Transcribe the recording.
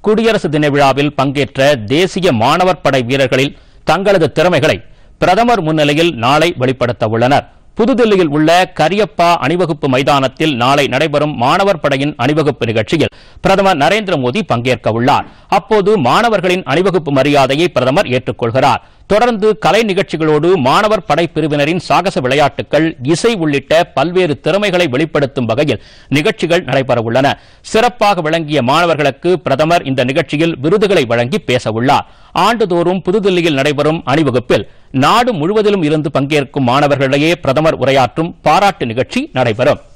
குடியரசு தின விழாவில் பங்கேற்ற தேசிய மாணவர் படை வீரர்களில் தங்களது திறமைகளை பிரதமர் முன்னிலையில் நாளை வெளிப்படுத்த உள்ளனர் புதுதில்லியில் உள்ள கரியப்பா அணிவகுப்பு மைதானத்தில் நாளை நடைபெறும் மாணவர் படையின் அணிவகுப்பு நிகழ்ச்சியில் பிரதமர் நரேந்திர மோடி பங்கேற்க உள்ளார் அப்போது மாணவர்களின் அணிவகுப்பு மரியாதையை பிரதமர் ஏற்றுக்கொள்கிறார் தொடர்ந்து கலை நிகழ்ச்சிகளோடு மாணவர் படை பிரிவினரின் சாகச விளையாட்டுகள் இசை உள்ளிட்ட பல்வேறு திறமைகளை வெளிப்படுத்தும் வகையில் நிகழ்ச்சிகள் நடைபெறவுள்ளன சிறப்பாக விளங்கிய மாணவர்களுக்கு பிரதமர் இந்த நிகழ்ச்சியில் விருதுகளை வழங்கி பேசவுள்ளார் ஆண்டுதோறும் புதுதில்லியில் நடைபெறும் அணிவகுப்பில் நாடு முழுவதிலும் இருந்து பங்கேற்கும் மாணவர்களிடையே பிரதமர் உரையாற்றும் பாராட்டு நிகழ்ச்சி நடைபெறும்